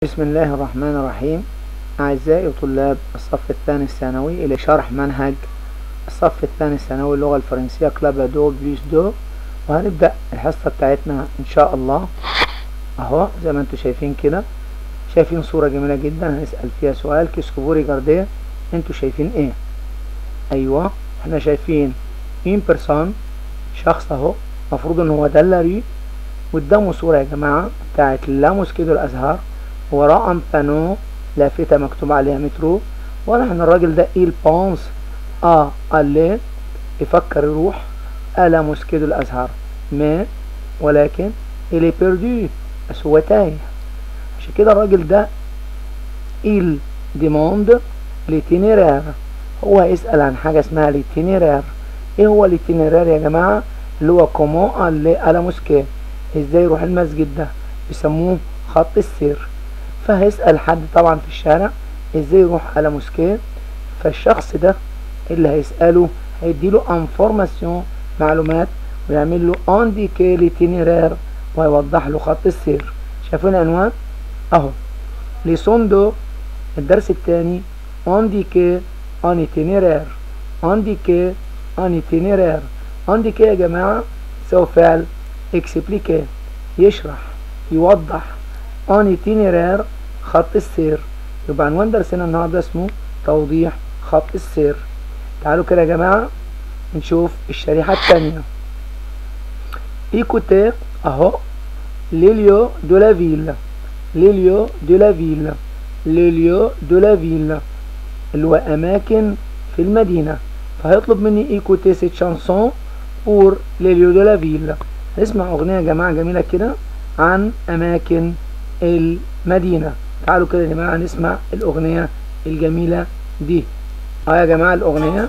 بسم الله الرحمن الرحيم أعزائي طلاب الصف الثاني الثانوي إلى شرح منهج الصف الثاني الثانوي اللغة الفرنسية كلاب دو بليس دو وهنبدأ الحصة بتاعتنا إن شاء الله أهو زي ما انتم شايفين كده شايفين صورة جميلة جدا هنسأل فيها سؤال كيسكوفوري جارديه انتوا شايفين ايه ايوه احنا شايفين ان بيرسون شخص اهو المفروض ان هو دلري قدامه صورة يا جماعة بتاعت لا موسكيدو الازهار وراه ان بانو لافتة مكتوب عليها مترو واضح ان الراجل ده إيل بونس اه الي يفكر يروح ألا موسكيدو الازهار ما ولكن إلي بيردو بس هو تايه عشان كده الراجل ده إيل ديموند ليتينيرير هو هيسأل عن حاجة اسمها ليتينيرير ايه هو ليتينيرير يا جماعة اللي هو كومو اللي ألا موسكي ازاي يروح المسجد ده بيسموه خط السير فهيسأل حد طبعا في الشارع ازاي يروح ألا موسكي فالشخص ده اللي هيسأله هيديله انفورماسيون معلومات ويعمل له انديكي ليتينيرير وهيوضح له خط السير شايفين العنوان اهو ليسون دو الدرس الثاني indiquer un itinéraire indiquer un itinéraire indiquer يا جماعة سوف فعل expliquer يشرح يوضح un itinéraire خط السير يبقى عنوان درسنا النهارده اسمه توضيح خط السير تعالوا كده يا جماعة نشوف الشريحة الثانية écoutez اهو ليليو دو لا فيل ليليو دو لا فيل ليليو دو لا فيل اللي هو أماكن في المدينة فهيطلب مني إيكوتي سيت شانسون بور ليليو دو لا فيل نسمع أغنية يا جماعة جميلة كده عن أماكن المدينة تعالوا كده يا جماعة نسمع الأغنية الجميلة دي اه يا جماعة الأغنية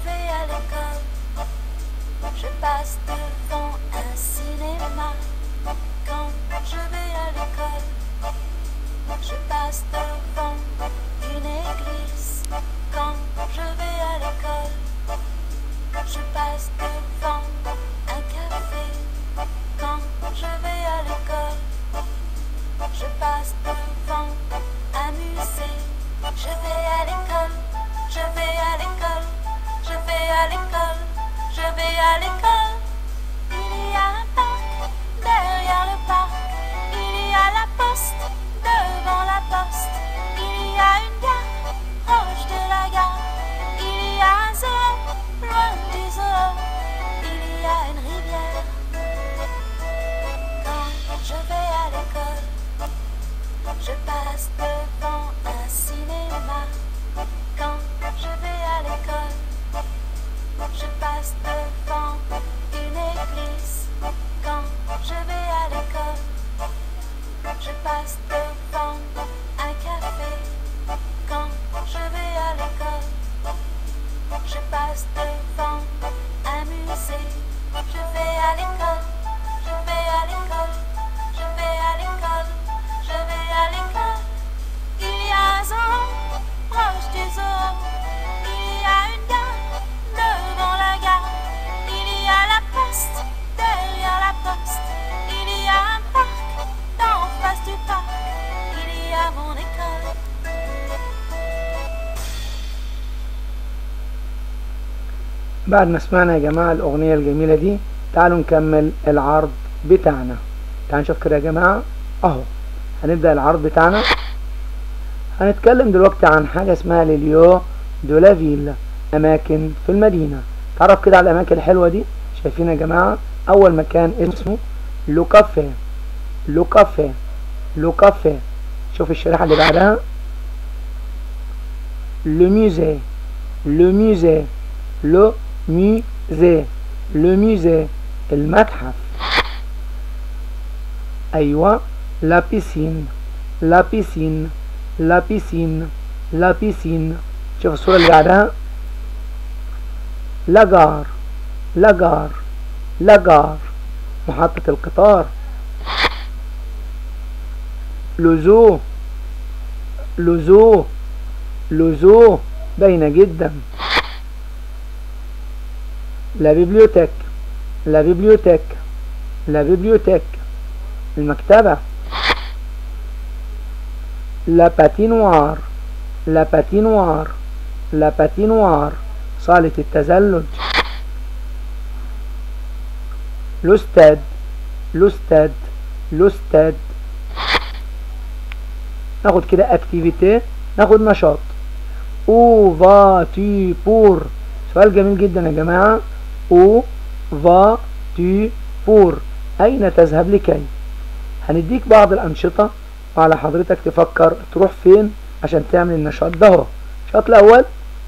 بعد ما سمعنا يا جماعة الأغنية الجميلة دي تعالوا نكمل العرض بتاعنا تعالوا نشوف كده يا جماعة أهو هنبدأ العرض بتاعنا هنتكلم دلوقتي عن حاجة اسمها ليليو دو لا فيل أماكن في المدينة تعرف كده على الأماكن الحلوة دي شايفين يا جماعة أول مكان اسمه لو كافيه لو كافيه لو كافيه شوف الشريحة اللي بعدها لو ميوزي لو ميوزي لو musée le musée المتحف أيوة la piscine la piscine la piscine la piscine شوف الصورة اللي بعدها لاجار لاجار لاجار محطة القطار لزو لزو لزو باينة جدا la bibliothèque la bibliothèque la bibliothèque المكتبة لا باتينوار لا باتينوار لا باتينوار صالة التزلج لوستاد لوستاد لوستاد ناخد كده اكتيفيتي ناخد نشاط او فا تي بور سؤال جميل جدا يا جماعة او فا تي بور اين تذهب لكي هنديك بعض الانشطة وعلى حضرتك تفكر تروح فين عشان تعمل النشاط ده اهو النشاط الاول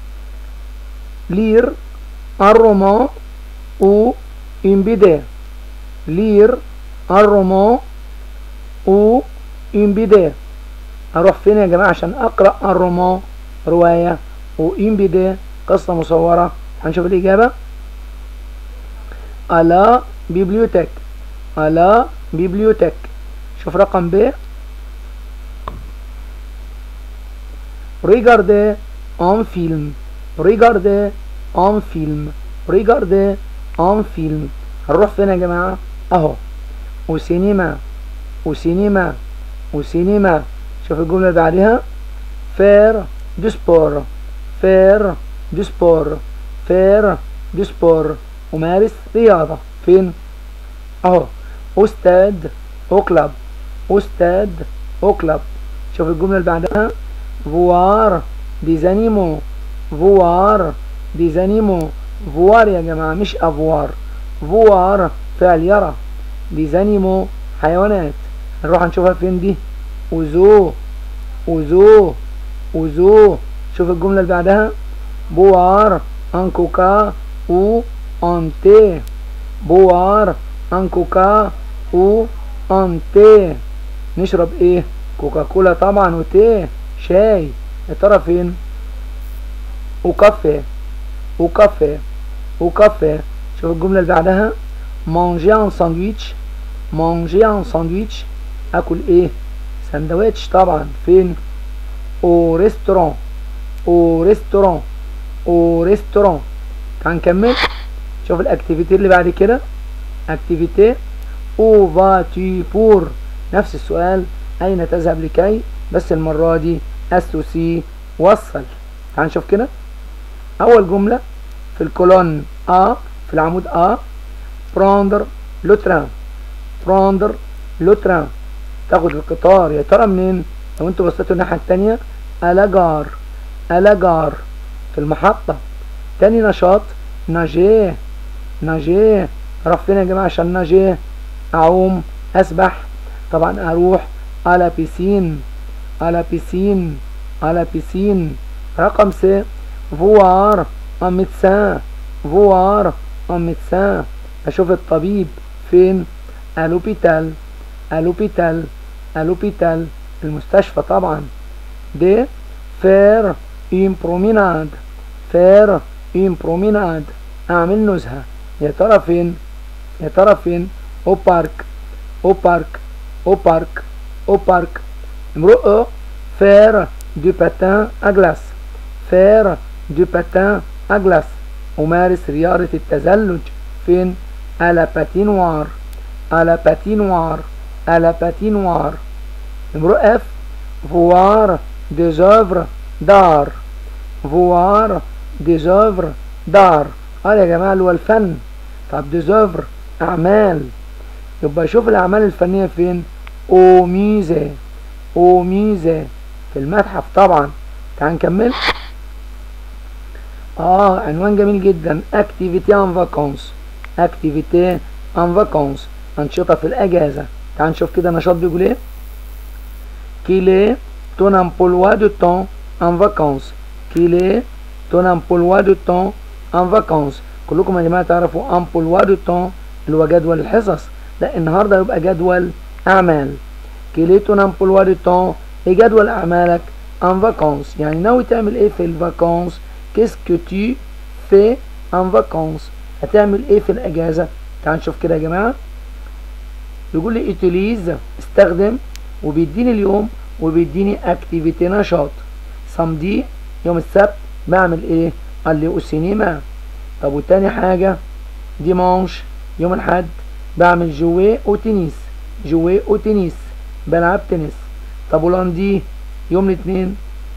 لير un roman ou une BD lire un roman ou une BD اروح فين يا جماعه عشان اقرا الرومان روايه وإن بيدي قصه مصوره هنشوف الاجابه على بيبليوتيك على بيبليوتيك شوف رقم ب Regardez un film. Regardez un film. Regardez un film. هنروح فين يا جماعة؟ أهو. وسينما. وسينما. وسينما. شوف الجملة اللي بعدها. faire du sport. faire du sport. faire du sport. أمارس رياضة. فين؟ أهو. أستاذ أو كلاب. أستاذ أو كلاب. شوف الجملة اللي بعدها. voir des animaux voir des animaux voir يا جماعة مش avoir voir فعل يرى des animaux حيوانات نروح نشوفها فين دي وزو وزو وزو شوف الجملة اللي بعدها boire un coca ou un thé boire un coca ou un thé نشرب ايه كوكاكولا طبعا وتيه شاي يا ترى فين وكافيه وكافيه وكافيه شوف الجملة اللي بعدها manger un sandwich manger un sandwich اكل ايه سندوتش طبعا فين او ريستوران او ريستوران او ريستوران تعال نكمل شوف الاكتيفيتي اللي بعد كده اكتيفيتي او فاتي بور نفس السؤال اين تذهب لكي بس المرة دي اسوسي وصل تعال نشوف كده اول جملة في الكولون ا في العمود ا براندر لو تران براندر لو تران تاخد القطار يا ترى منين لو انتوا بصيتوا الناحية التانية الاجار الاجار في المحطة تاني نشاط ناجيه ناجيه اروح فين يا جماعة عشان ناجيه اعوم اسبح طبعا اروح على بيسين على بيسين على بيسين رقم س فوار un médecin voir un médecin اشوف الطبيب فين à l'hôpital à l'hôpital à l'hôpital المستشفى طبعا د faire une promenade faire une promenade اعمل نزهة يا ترى فين يا ترى فين au parc au parc au parc au parc numéro E faire du patin à glace faire du patin à glace أمارس رياضة التزلج فين à la patinoire à la patinoire à la patinoire numéro F voir des œuvres d'art voir des œuvres d'art قال يا جماعة اللي هو الفن طب des œuvres أعمال يبقى شوف الأعمال الفنية فين au musée au musée في المتحف طبعا تعال نكمل اه عنوان جميل جدا activité en vacances activité en vacances أنشطة في الأجازة تعال نشوف كده نشاط بيقول ايه qu'il est ton emploi de temps en vacances qu'il est ton emploi de temps en vacances كلكم يا جماعة تعرفوا emploi de temps اللي هو جدول الحصص لا النهارده يبقى جدول أعمال qu'il est ton emploi de temps ايه جدول أعمالك en vacances يعني ناوي تعمل ايه في الفاكانس qu'est-ce que tu fais en vacances هتعمل ايه في الأجازة تعال نشوف كده يا جماعة بيقول لي utilize استخدم وبيديني اليوم وبيديني اكتيفيتي نشاط صمدي يوم السبت بعمل ايه قال لي السينما طب وتاني حاجة ديمانش يوم الحد بعمل جوي او تنس جوي او تنس بلعب تنس طب ولاندي يوم الاثنين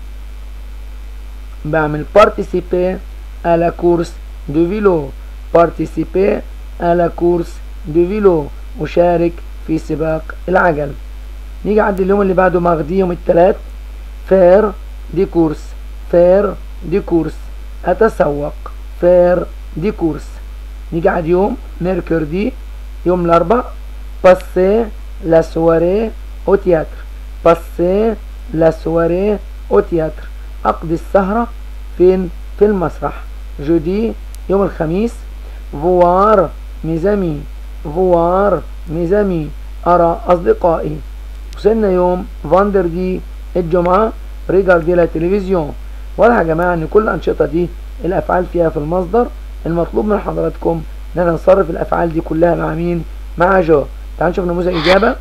بعمل participer à la course de vélo participer à la course de vélo أشارك في سباق العجل نيجي عند اليوم اللي بعده مغدي يوم الثلاث فير دي كورس فير دي كورس أتسوق فير دي كورس نيجي عند يوم ميركوردي يوم الأربع باسي لا سواري أو تياتر باسي لا سواري أو تياتر أقضي السهرة فين في المسرح جودي يوم الخميس فوار ميزامي فوار ميزامي أرى أصدقائي وصلنا يوم فاندردي الجمعة ريجاردي لا تلفزيون واضح يا جماعة ان كل الأنشطة دي الأفعال فيها في المصدر المطلوب من حضراتكم ان انا نصرف الأفعال دي كلها مع مين مع جو تعالوا نشوف نموذج إجابة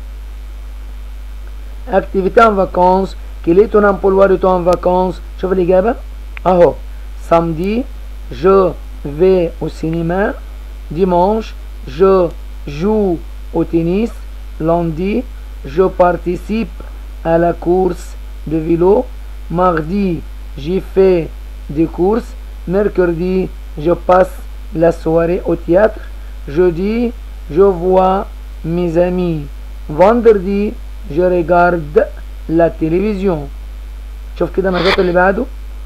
activité en vacances quel est ton emploi de temps en vacances شوف الإجابة أهو samedi je vais au cinéma dimanche je joue au tennis lundi je participe à la course de vélo mardi j'y fais des courses mercredi je passe la soirée au théâtre jeudi je vois mes amis vendredi je regarde la télévision شوف كده النشاط اللي بعده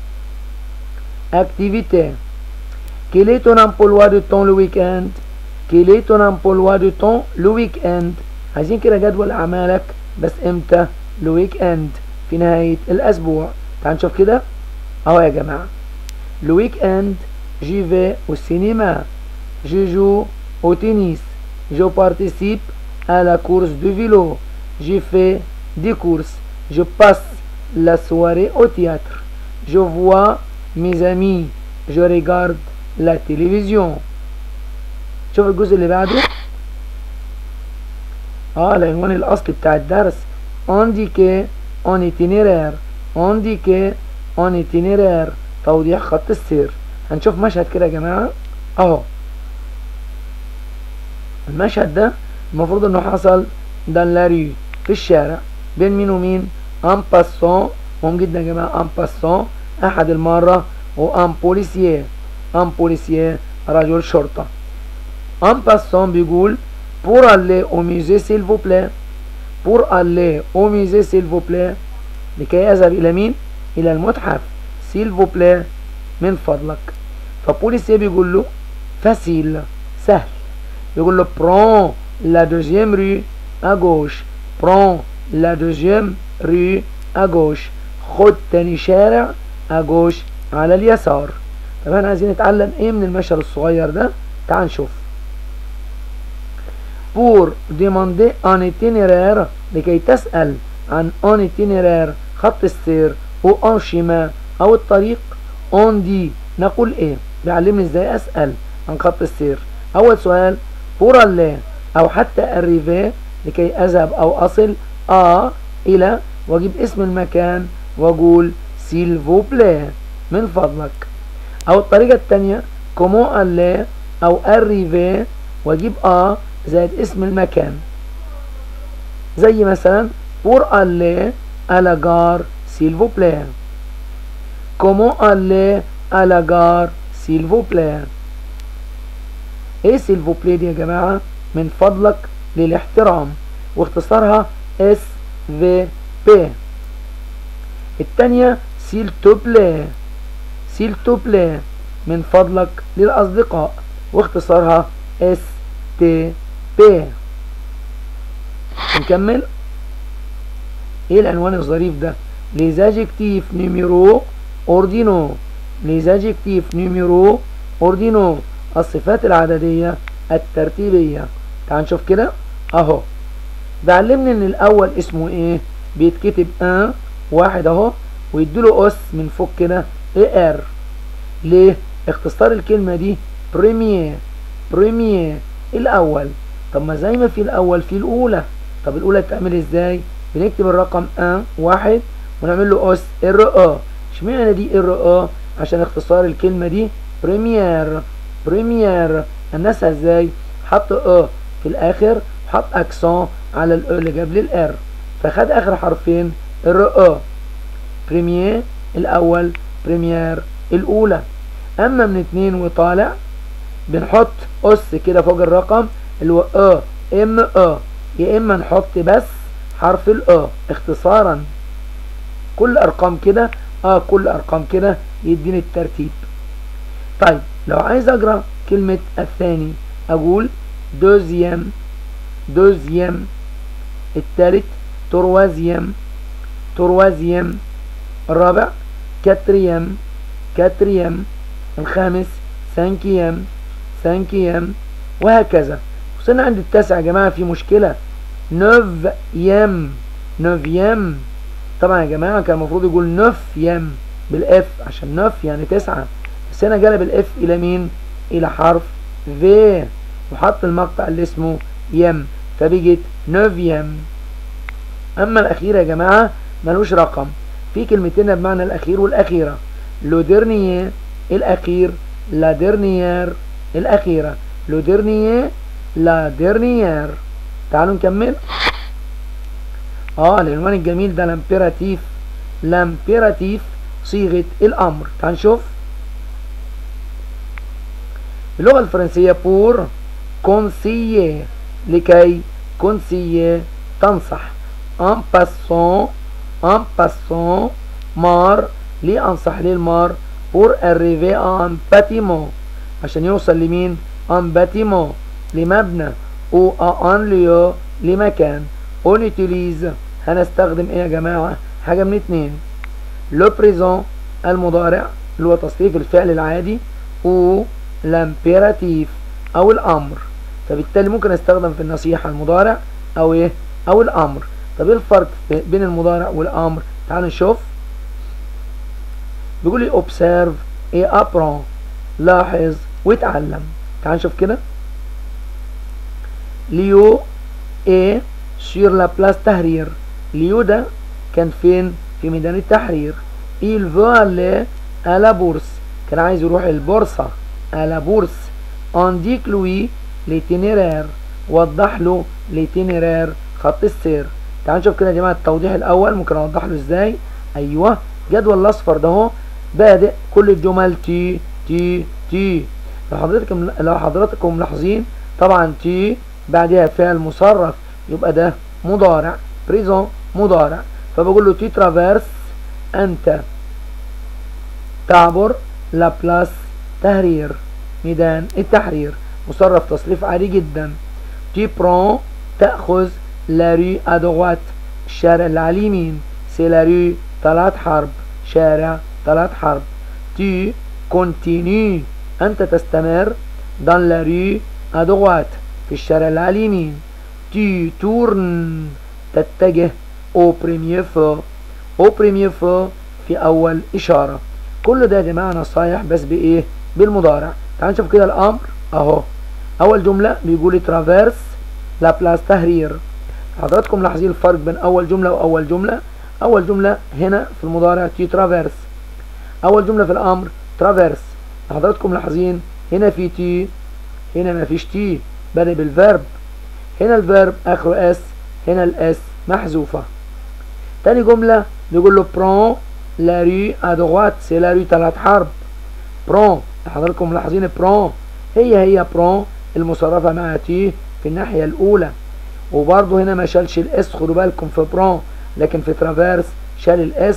activité quel est ton emploi de temps le week-end quel est ton emploi de temps le week-end عايزين كده جدول اعمالك بس امتى le week-end في نهاية الاسبوع تعال نشوف كده اهو يا جماعة le week-end j'y vais au cinéma je joue au tennis je participe à la course de vélo j'ai fait des courses je passe la soirée au théâtre je vois mes amis je regarde la télévision شوف الجزء اللي بعده اه العنوان الاصلي بتاع الدرس indiquer en itinéraire indiquer en itinéraire توضيح خط السير هنشوف مشهد كده يا جماعة اهو المشهد ده المفروض انه حصل دان لاري في الشارع بين مين ومين ان باسون مهم جدا يا جماعة ان باسون احد المارة وان بوليسييه ان بوليسييه رجل شرطة ان باسون بيقول pour aller au musée s'il vous plaît pour aller au musée s'il vous plaît لكي أذهب إلى مين؟ إلى المتحف s'il vous plaît من فضلك فبوليسيه بيقول له facile سهل بيقول له prends la deuxième rue à gauche prends la deuxième rue à gauche خد تاني شارع à gauche على اليسار طب احنا عايزين نتعلم ايه من المشهد الصغير ده تعال نشوف pour demander un itinéraire لكي تسأل عن un itinéraire خط السير او un chemin او الطريق on dit نقول ايه بيعلمني ازاي اسأل عن خط السير اول سؤال pour aller او حتى arriver لكي اذهب او اصل ا الى واجيب اسم المكان واقول s'il vous plaît من فضلك او الطريقة التانية comment aller او arriver واجيب ا زائد اسم المكان زي مثلا pour aller à la gare s'il vous plaît comment aller à la gare s'il vous plaît ايه s'il vous plaît دي يا جماعة من فضلك للاحترام واختصارها اس في بي التانية s'il te plaît s'il te plaît من فضلك للأصدقاء واختصارها اس تي بي نكمل ايه العنوان الظريف ده les adjectifs numéro ordinaux les adjectifs numéro ordinaux الصفات العددية الترتيبية تعال نشوف كده اهو بعلمني ان الاول اسمه ايه بيتكتب ان واحد اهو ويديله اس من فوق كده اي ار ليه اختصار الكلمة دي بريمير بريمير الاول طب ما زي ما في الاول في الاولى طب الاولى بتعمل ازاي بنكتب الرقم 1 واحد ونعمل له اس ار ا اشمعنى دي ار ا عشان اختصار الكلمه دي بريمير بريمير الناس ازاي حط ا في الاخر حط اكسون على الاو اللي قبل الار فخد اخر حرفين ار ا بريمير الأول بريمير الأولى أما من اتنين وطالع بنحط أس كده فوق الرقم اللي هو أ إم أ يا إما نحط بس حرف الأ اختصارا كل أرقام كده اه كل أرقام كده يديني الترتيب طيب لو عايز أقرأ كلمة الثاني أقول دوزيام دوزيام التالت تروازيام تروازيام الرابع كاتريام كاتريام الخامس سانكيام سانكيام وهكذا وصلنا عند التاسع يا جماعة في مشكلة نوفيام نوفيام طبعا يا جماعة كان المفروض يقول نوفيام بالاف عشان نوف يعني تسعة بس هنا جلب الاف الى مين الى حرف في وحط المقطع اللي اسمه يم فبيجت نوفيام اما الاخير يا جماعة ملوش رقم في كلمتين بمعنى الاخير والاخيرة لو ديرنييه الاخير لا ديرنيير الاخيرة لو ديرنييه لا ديرنيير تعالوا نكمل اه العنوان الجميل ده لامبيراتيف لامبيراتيف صيغة الامر تعال نشوف اللغة الفرنسية بور كونسيي لكي كونسيي تنصح ان باسون ان باسون مار ليه انصح ليه المار بور اريفي ان باتيمون عشان يوصل لمين ان باتيمون لمبنى او ان ليو لمكان اون يوتيليز هنستخدم ايه يا جماعة حاجة من اتنين لو بريزون المضارع اللي هو تصريف الفعل العادي او لامبيراتيف او الامر فبالتالي ممكن استخدم في النصيحة المضارع او ايه او الامر طب ايه الفرق بين المضارع والامر تعالوا نشوف بيقول لي observe ايه apprend لاحظ واتعلم تعال نشوف كده ليو ايه sur la place تحرير ليو ده كان فين في ميدان التحرير il veut aller à la bourse كان عايز يروح البورصة à la bourse indique lui l'itinéraire وضح له l'itinéraire خط السير تعال نشوف كده يا جماعة التوضيح الأول ممكن أوضح له إزاي أيوه جدول الأصفر ده اهو بادئ كل الجمل تي تي تي لو حضرتكم لو حضراتكم ملاحظين طبعا تي بعدها فعل مصرف يبقى ده مضارع بريزون مضارع فبقول له تي ترافيرس انت تعبر لا بلاس تحرير ميدان التحرير مصرف تصريف عادي جدا تي برون تأخذ لا ري ادوات الشارع اللي على اليمين سي لا ري طلعت حرب شارع طلعت حرب تي كونتيني انت تستمر دان لا ري ادوات في الشارع اللي على اليمين tu tournes تتجه au premier feu au premier feu في أول إشارة كل ده يا جماعة نصايح بس بإيه بالمضارع تعال نشوف كده الأمر أهو أول جملة بيقول ترافيرس لا بلاس تحرير حضراتكم ملاحظين الفرق بين أول جملة وأول جملة أول جملة هنا في المضارع تي ترافيرس أول جملة في الأمر ترافيرس حضراتكم ملاحظين هنا في تي هنا ما فيش تي بدأ بالفيرب هنا الفيرب اخره اس هنا الاس محذوفه تاني جمله بيقول له برون لا ري ادغوات سي لا ري طلعت حرب برون حضراتكم ملاحظين برون هي هي برون المصرفه مع تي في الناحيه الاولى وبرضه هنا ما شالش الاس خدوا بالكم في برون لكن في ترافيرس شال الاس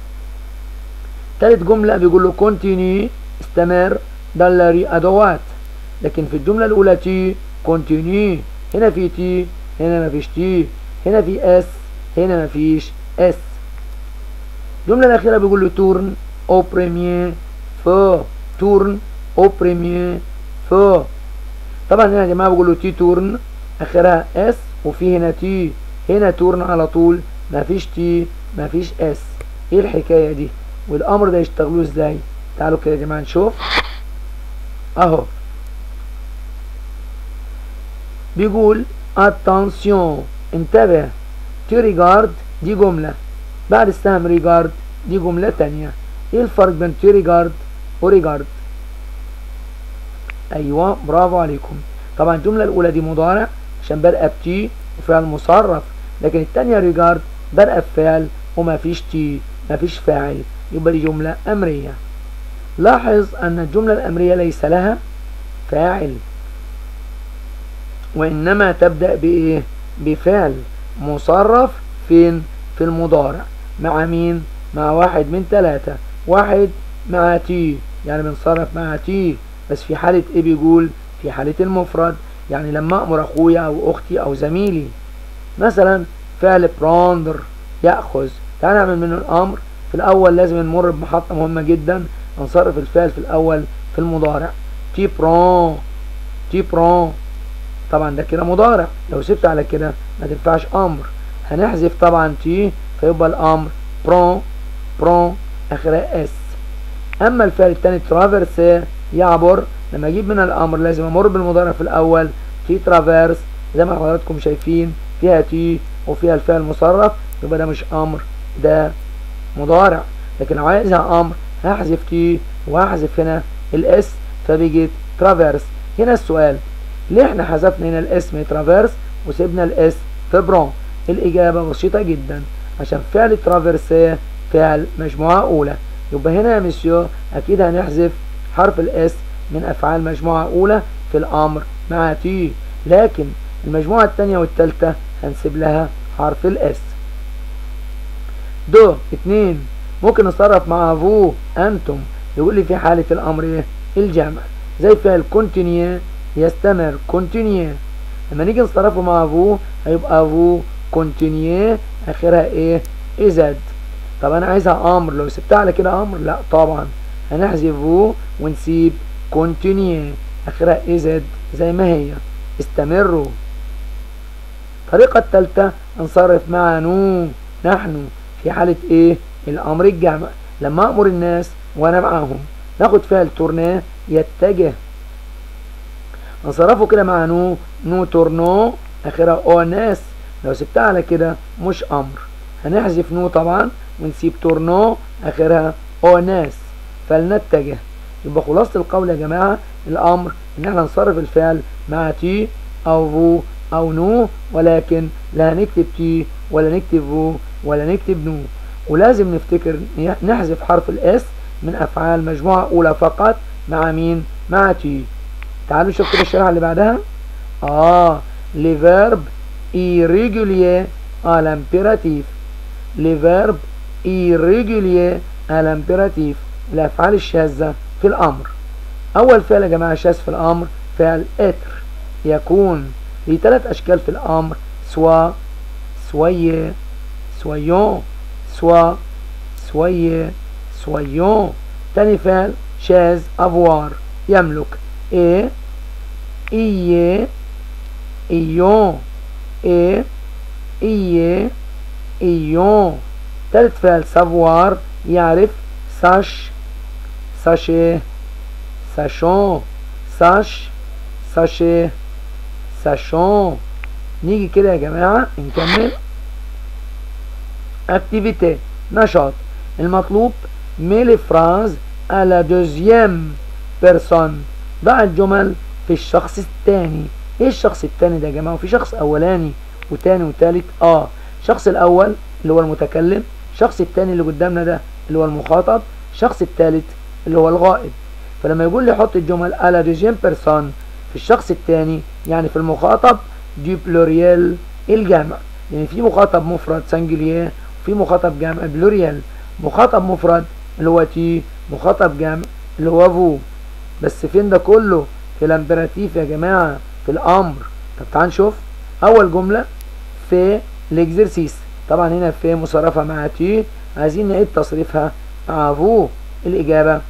تالت جمله بيقول له كونتيني استمر ده لا ري ادوات لكن في الجمله الاولى تي كونتيني هنا في تي هنا مفيش تي هنا في اس هنا مفيش اس الجملة الأخيرة بيقول له تورن او بريمير فو تورن او بريمير فو طبعا هنا يا جماعة بيقول له تي تورن آخرها اس وفي هنا تي هنا تورن على طول مفيش تي مفيش اس ايه الحكاية دي والأمر ده يشتغلوه ازاي تعالوا كده يا جماعة نشوف اهو بيقول attention انتبه to regard دي جملة بعد السهم regard دي جملة تانية ايه الفرق بين to regard و regard ايوه برافو عليكم طبعا الجملة الاولى دي مضارع عشان بادئة بتي وفعل مصرف لكن التانية regard بادئة بفعل وما فيش تي مفيش فاعل يبقى دي جملة أمرية لاحظ أن الجملة الأمرية ليس لها فاعل وإنما تبدأ بإيه بفعل مصرف فين في المضارع مع مين مع واحد من ثلاثة واحد مع تي يعني بنصرف مع تي بس في حالة ايه بيقول في حالة المفرد يعني لما امر اخويا او اختي او زميلي مثلا فعل براندر يأخذ تعال نعمل منه الامر في الاول لازم نمر بمحطة مهمة جدا نصرف الفعل في الاول في المضارع تي برون تي برون طبعا ده كده مضارع لو سبت على كده ما تنفعش امر هنحذف طبعا تي فيبقى الامر برون برون اخرها اس اما الفعل الثاني ترافيرس يعبر لما اجيب منها الامر لازم امر بالمضارع في الاول تي ترافيرس زي ما حضراتكم شايفين فيها تي وفيها الفعل مصرف يبقى ده مش امر ده مضارع لكن لو عايزها امر هحذف تي وهحذف هنا الاس فبيجي ترافيرس هنا السؤال ليه احنا حذفنا هنا الاسم ترافيرس وسيبنا الاس في برون الاجابه بسيطه جدا عشان فعل ترافيرسيه فعل مجموعه اولى يبقى هنا يا مسيو اكيد هنحذف حرف الاس من افعال مجموعه اولى في الامر مع تي لكن المجموعه الثانيه والثالثه هنسيب لها حرف الاس دو اتنين ممكن نصرف مع فو انتم يقول لي في حاله الامر ايه الجمع زي فعل كونتينيو يستمر كونتينيو لما نيجي نصرفه مع فو هيبقى فو كونتينيو اخرها ايه ازد طب انا عايزها امر لو سبتها على كده امر لا طبعا هنحذف فو ونسيب كونتينيو اخرها ازد زي ما هي استمروا الطريقة الثالثة نصرف مع نو نحن في حالة ايه الامر الجمع لما امر الناس وانا معاهم ناخد فعل تورناه يتجه نصرفه كده مع نو نو تورنو اخرها او ناس لو سبتها على كده مش امر هنحذف نو طبعا ونسيب تورنو اخرها او ناس فلنتجه يبقى خلاصة القول يا جماعة الامر ان احنا نصرف الفعل مع تي او فو او نو ولكن لا نكتب تي ولا نكتب فو ولا نكتب نو ولازم نفتكر نحذف حرف الاس من افعال مجموعة اولى فقط مع مين مع تي تعالوا نشوف كده الشريحة اللي بعدها اه les verbes irréguliers à l'impératif les verbes irréguliers à l'impératif الافعال الشاذة في الامر اول فعل يا جماعة شاذ في الامر فعل اتر يكون ليه ثلاث اشكال في الامر سوا سوية سويون سوا سوية سويون تاني فعل شاذ افوار يملك ايه ايه ايون ايه ايه ايون تالت فعل سافوار يعرف ساش ساشي ساشون ساش ساشي ساشون نيجي كده يا جماعة نكمل activité نشاط المطلوب ميل فراز à la deuxième personne ضع الجمل في الشخص الثاني ايه الشخص الثاني ده يا جماعة وفي شخص اولاني وتاني وتالت اه الشخص الاول اللي هو المتكلم الشخص الثاني اللي قدامنا ده اللي هو المخاطب الشخص الثالث اللي هو الغائب فلما يقول لي حط الجمل على دوزيام بيرسون في الشخص الثاني يعني في المخاطب دي بلوريال الجمع يعني في مخاطب مفرد سنجليه وفي مخاطب جمع بلوريال مخاطب مفرد اللي هو تي مخاطب جمع اللي هو فو بس فين ده كله في الامبراتيف يا جماعة في الامر طب تعال نشوف اول جملة في الاكزرسيس طبعا هنا في مصرفة مع تي عايزين نعيد تصريفها مع فو الاجابة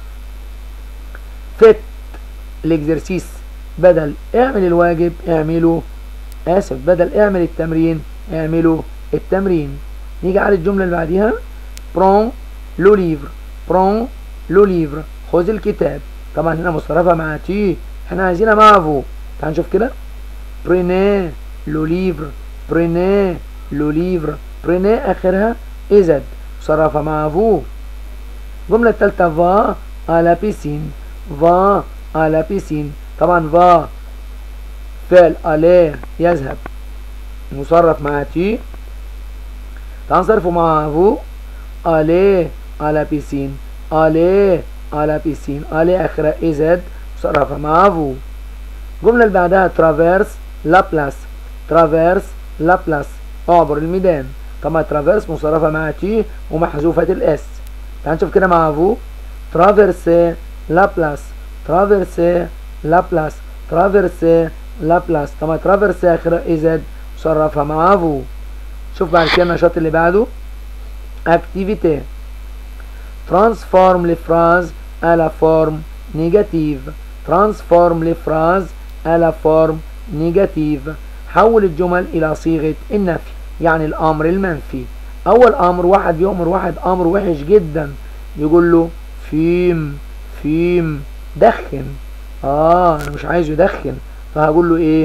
فت الاكزرسيس بدل اعمل الواجب اعمله اسف بدل اعمل التمرين اعمله التمرين نيجي على الجملة اللي بعديها برون لو ليفر برون لو ليفر خذ الكتاب طبعا هنا مصرفة مع تي احنا عايزينها مع فو تعال نشوف كده بريني لو ليفر بريني لو ليفر بريني اخرها ازد مصرفة مع فو الجملة التالتة فا على بيسين فا على بيسين طبعا فا فعل عليه يذهب مصرف مع تي تعال نصرفه مع فو aller à la piscine aller à la piscine aller اخرها از مصرفة مع vous الجملة اللي بعدها ترافيرس لا بلاس ترافيرس لا بلاس اعبر الميدان طبعا ترافيرس مصرفة مع تي ومحذوفة الاس تعال نشوف كده مع فو ترافيرسي لا بلاس ترافيرسي لا بلاس ترافيرسي لا بلاس طبعا ترافيرسي اخرها ازد مصرفة مع فو شوف بعد كده النشاط اللي بعده اكتيفيتي transforme les phrases à la forme négative transforme les phrases à la forme négative حول الجمل إلى صيغة النفي يعني الأمر المنفي أول أمر واحد بيأمر واحد أمر وحش جدا يقول له فيم فيم دخن آه أنا مش عايزه يدخن فهقول له إيه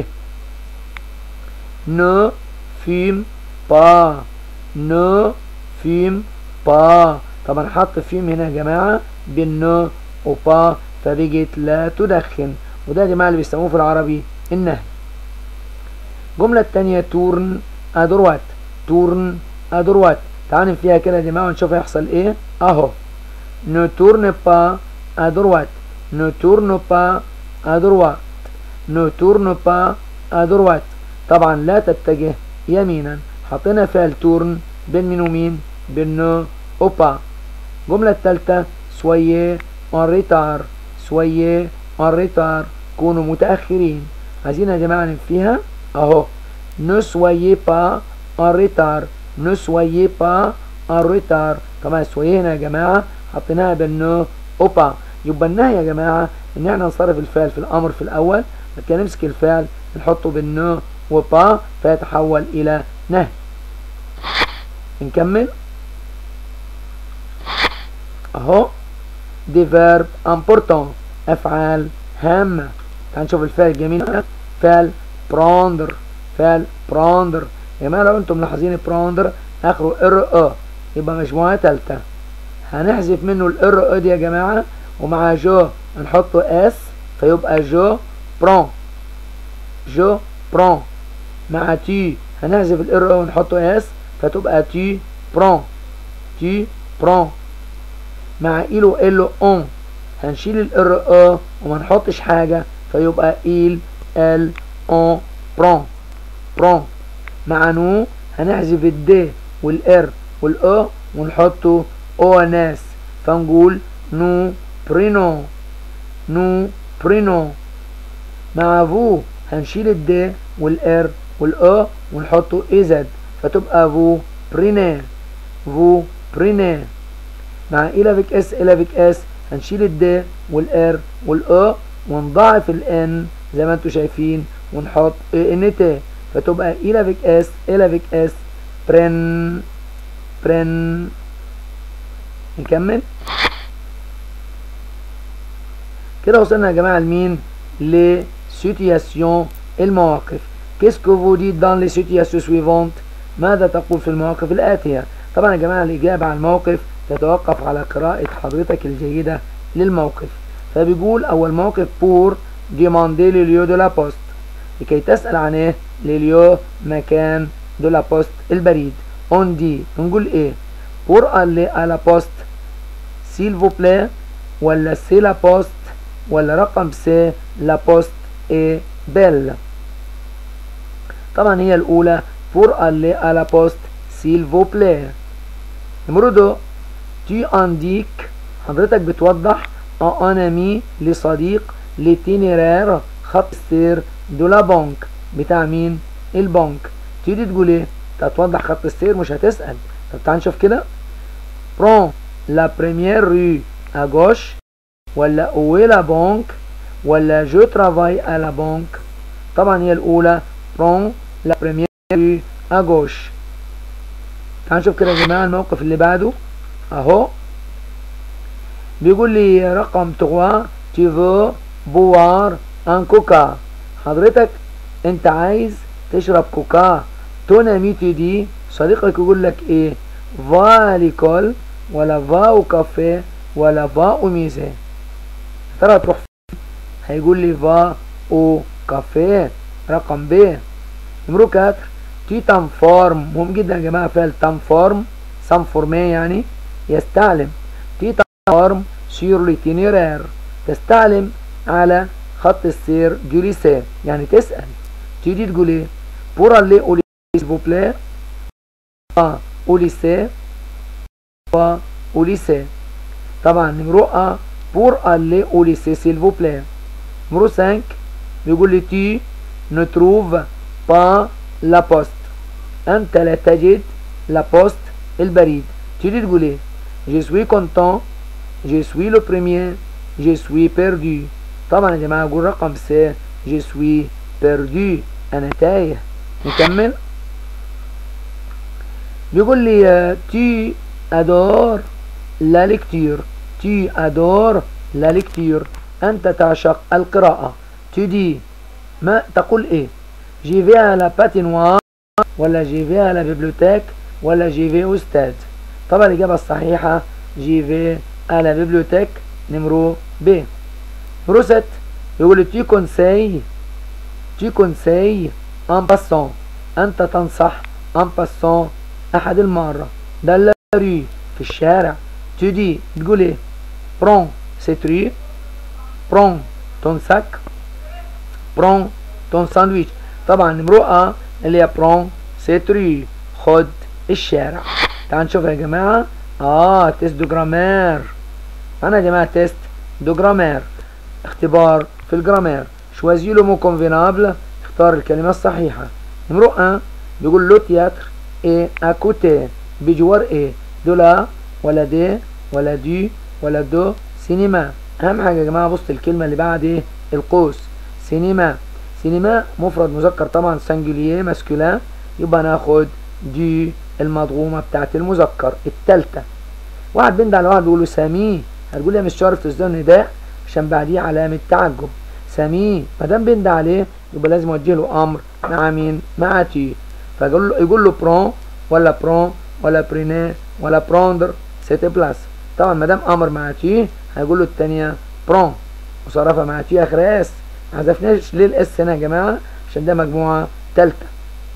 ne fume pas ne fume pas طبعا حط فيم هنا يا جماعة بين نو وبا فبقت لا تدخن وده يا جماعة اللي بيسموه في العربي النهي الجملة التانية تورن أدروات تورن أدروات تعالوا فيها كده يا جماعة ونشوف هيحصل ايه اهو ne tourne pas à droite ne tourne pas à droite ne tourne pas à droite طبعا لا تتجه يمينا حطينا فعل تورن بين مين ومين بين نو وبا الجملة الثالثة سويي en retard سويي en retard كونوا متأخرين عايزين يا جماعة نفيها اهو ne soyez pas en retard ne soyez pas en retard طبعا سويي هنا يا جماعة حطيناها بالنو اوبا يبقى النهي يا جماعة ان احنا نصرف الفعل في الامر في الاول بعد كده نمسك الفعل نحطه بالنو وبا فيتحول الى نهي نكمل اهو دي فيرب امبورتون افعال هامة تعال نشوف الفعل الجميل ده فعل براندر فعل براندر يا جماعة لو انتم ملاحظين براندر اخره ار ا يبقى مجموعة تالتة هنحذف منه الار ا دي يا جماعة ومع جو نحطه اس فيبقى جو برون جو برون مع تي هنحذف الار ا ونحطه اس فتبقى تي برون تي برون مع إلو إلو أون هنشيل الار ا وما نحطش حاجة فيبقى إيل ال أون برون برون مع نو هنحذف الد والار والأ ونحطه او ناس فنقول نو برينو نو برينو مع فو هنشيل الد والار والأ ونحطه إزد فتبقى فو بريني فو بريني مع إلى بك اس إلى بك اس هنشيل الد والار والأ ونضاعف الان زي ما انتم شايفين ونحط ان تي فتبقى إلى بك اس إلى بك اس برن برن نكمل كده وصلنا يا جماعة لمين لسيتياسيون المواقف qu'est-ce que vous dites dans les situations suivantes ماذا تقول في المواقف الآتية طبعا يا جماعة الإجابة على الموقف تتوقف على قراءة حضرتك الجيدة للموقف فبيقول أول موقف بور demander le lieu de la poste لكي تسأل عن ايه لليو مكان de la poste البريد on dit نقول ايه pour aller à la poste s'il vous plaît ولا c'est la poste ولا رقم سي la poste est belle طبعا هي الأولى pour aller à la poste s'il vous plaît نمرو دو tu indiques حضرتك بتوضح un ami لصديق l'itinéraire خط السير دو لا بنك بتاع مين البنك تيجي تقول ايه تتوضح خط السير مش هتسأل طب تعال نشوف كده prends la première rue à gauche ولا où est la banque ولا je travaille à la banque طبعا هي الأولى prends la première rue à gauche تعال نشوف كده يا جماعة الموقف اللي بعده اهو بيقول لي رقم 3 tu veux boire un coca حضرتك انت عايز تشرب كوكا ton ami te dit صديقك يقول لك ايه va à l'école ولا va au café ولا va au musée ترى تروح فين هيقول لي va au café رقم ب نمرو 4 tu t'informes مهم جدا يا جماعة فعل t'informe s'informer يعني يستعلم تي تارم سير لتينيرير تستعلم على خط السير جوليسي يعني تسأل تيجي تقول ايه بور اللي اولي سيفوبلي ا اوليسي و اوليسي طبعا نمرو ا بور اللي اوليسي سيلفوبلي نمرو 5 بيقول لي تي نتروف با لا بوست انت لا تجد لا بوست البريد تيجي تقول ايه je suis content je suis le premier je suis perdu طبعا يا جماعه اقول رقم سي je suis perdu انا تايه نكمل بيقول لي tu adores la lecture tu adores la lecture انت تعشق القراءة tu dis ما تقول ايه j'y vais à la patinoire ولا j'y vais à la bibliothèque ولا j'y vais au stade طبعا الإجابة الصحيحة j'y vais à la bibliothèque نمرو ب نمرو 7 يقول tu conseilles tu conseilles en passant أنت تنصح en passant أحد المارة ده لا rue في الشارع tu dis تقول ايه prends cette rue prends ton sac prends ton sandwich طبعا نمرو أ اللي هي prends cette rue خد الشارع تعال نشوف يا جماعة اه تيست دو جرامير انا يا جماعة تيست دو جرامير اختبار في الجرامير شوازي لو مو كونفينابل اختار الكلمة الصحيحة نمرو 1 بيقول لو تياتر اي اكوتي بجوار ايه دو لا ولا دي ولا دي ولا دو سينما اهم حاجة يا جماعة بص الكلمة اللي بعد ايه القوس سينما سينما مفرد مذكر طبعا سنجولييه ماسكولان يبقى ناخد دي المضغومة بتاعت المذكر التالتة واحد بيندع على واحد بيقول له سامي هتقول لي مش شرط تصدر نداء عشان بعديه علامة تعجب سامي ما دام بيندع عليه يبقى لازم اوجه له امر مع مين؟ مع تي فيقول له يقول له برون ولا برون ولا بريني ولا بروندر سيت بلاس طبعا ما دام امر مع تي هيقول له الثانيه برون وصرفها مع تي اخر اس ما حذفناش ليه الاس هنا يا جماعه عشان ده مجموعه ثالثه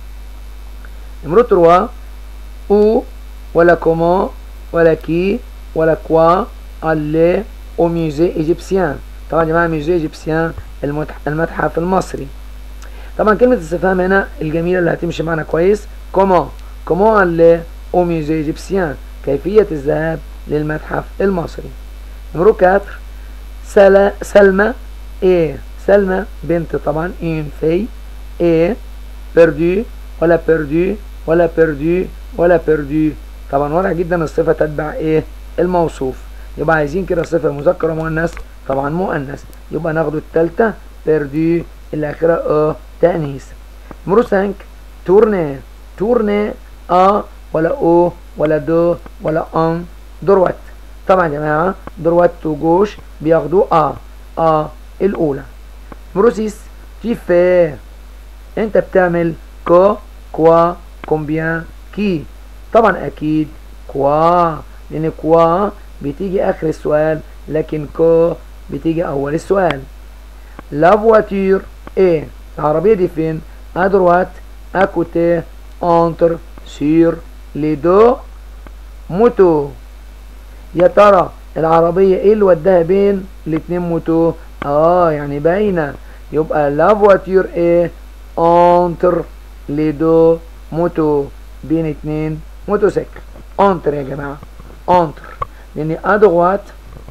نمرو 3 او ولا كومون ولا كي ولا كوا aller au musée égyptien طبعا يا جماعه ميوزي ايجيبسيان المتحف المصري طبعا كلمه الاستفهام هنا الجميله اللي هتمشي معانا كويس كومون كومون aller au musée égyptien كيفيه الذهاب للمتحف المصري نمرو 4 سلا سلمى ايه سلمى بنت طبعا اون في ايه بيردو ولا بيردو ولا بيردو ولا بيردو طبعا واضح جدا الصفه تتبع ايه الموصوف يبقى عايزين كده صفه مذكر ومؤنث طبعا مؤنث يبقى ناخده الثالثه بيردو اللي اخرها ا تانيث نمرو 5 تورني تورني ا ولا او ولا دو ولا ان دروات طبعا يا جماعه دروات وجوش بياخدوا ا ا الاولى نمرو 6 تي في انت بتعمل كو كوا كومبيان كي طبعا اكيد كوا لان كوا بتيجي اخر السؤال لكن كو بتيجي اول السؤال لا فواتير ايه العربيه دي فين ادروات اكوتي انتر سير لي دو موتو يا ترى العربيه ايه اللي وداها بين الاتنين موتو اه يعني باينه يبقى لا فواتير ايه انتر لي دو موتو بين اتنين موتوسيكل انتر يا جماعه انتر لان ادغوات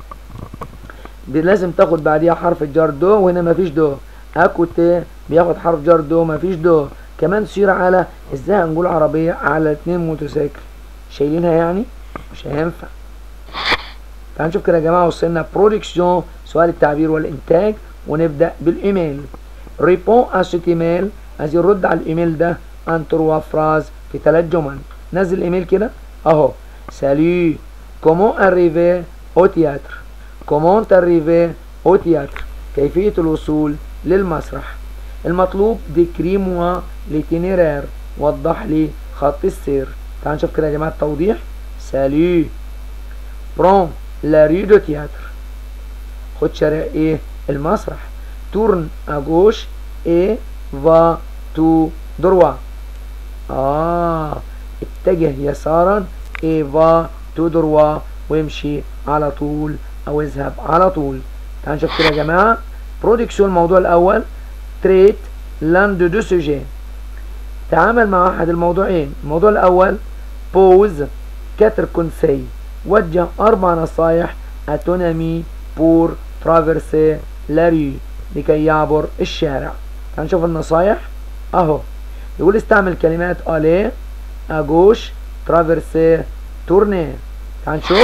لازم تاخد بعديها حرف الجر دو وهنا مفيش دو اكوتي بياخد حرف جر دو مفيش دو كمان سير على ازاي هنقول عربيه على اتنين موتوسيكل شايلينها يعني مش هينفع تعالوا نشوف كده يا جماعه وصلنا برودكسيون سؤال التعبير والانتاج ونبدا بالايميل ريبون ا سيت ايميل عايزين نرد على الايميل ده ان تروا فراز في ثلاث جمل نزل الايميل كده اهو سالي كومون اريفي او تياتر كومون تاريفي او تياتر كيفيه الوصول للمسرح المطلوب ديكري موا ليتينيرير وضح لي خط السير تعالوا نشوف كده يا جماعه التوضيح سالي برون لا ري دو تياتر خد شارع ايه المسرح تورن اجوش ايه فا تو دروا اه اتجه يسارا ايه فا تو دروا وامشي على طول او اذهب على طول تعالوا نشوف كده يا جماعه برودكسيون الموضوع الاول تريت لاند دو سوجي تعامل مع احد الموضوعين الموضوع الاول بوز كاتر كونسي وجه اربع نصايح اتونامي بور ترافرسي لاري لكي يعبر الشارع تعال نشوف النصايح اهو يقول استعمل كلمات الي اجوش ترافرسي تورني تعال نشوف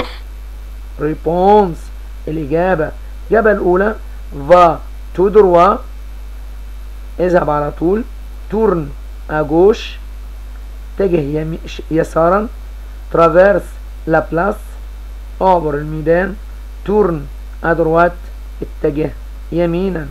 ريبونس الاجابه الاجابه الاولى فا تو دروا اذهب على طول تورن اجوش اتجه يسارا ترافيرس لا بلاس اعبر الميدان تورن ادروات اتجه يمينا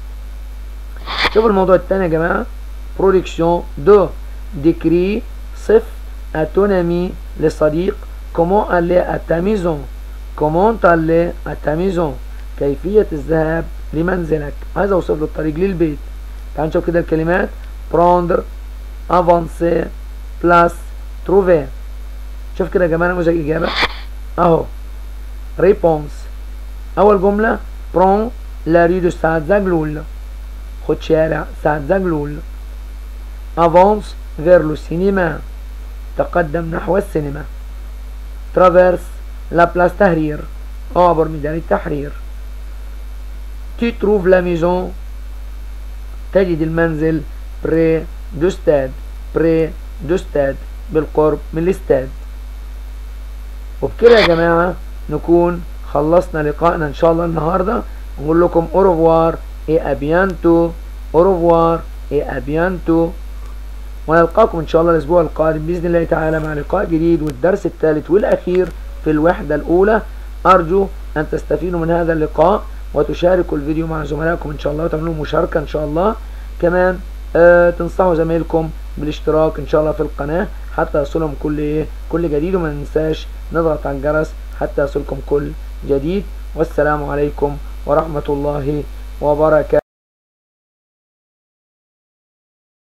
شوف الموضوع الثاني يا جماعه برودكسيون دو ديكري صف اتونامي لصديق كومون aller à ta maison كومون aller à ta maison كيفية الذهاب لمنزلك عايز اوصف له الطريق للبيت تعال نشوف كده الكلمات prendre avancer place trouver شوف كده يا جماعه نموذج اجابه اهو ريبونس اول جمله برون لا ريو دو سعد زغلول خد شارع سعد زغلول افونس فير لو سينما تقدم نحو السينما ترافيرس لا بلاس تحرير اعبر ميدان التحرير تي تروف لا ميزون تجد المنزل بري دو ستاد بري دو ستاد بالقرب من الاستاد وبكده يا جماعة نكون خلصنا لقائنا ان شاء الله النهاردة نقول لكم اوروفوار اي ابيانتو اوروفوار اي ابيانتو ونلقاكم ان شاء الله الاسبوع القادم باذن الله تعالى مع لقاء جديد والدرس الثالث والاخير في الوحدة الاولى ارجو ان تستفيدوا من هذا اللقاء وتشاركوا الفيديو مع زملائكم ان شاء الله وتعملوا مشاركة ان شاء الله كمان آه تنصحوا زمايلكم بالاشتراك ان شاء الله في القناة حتى يصلهم كل ايه كل جديد وما ننساش نضغط على الجرس حتى يصلكم كل جديد والسلام عليكم ورحمة الله وبركاته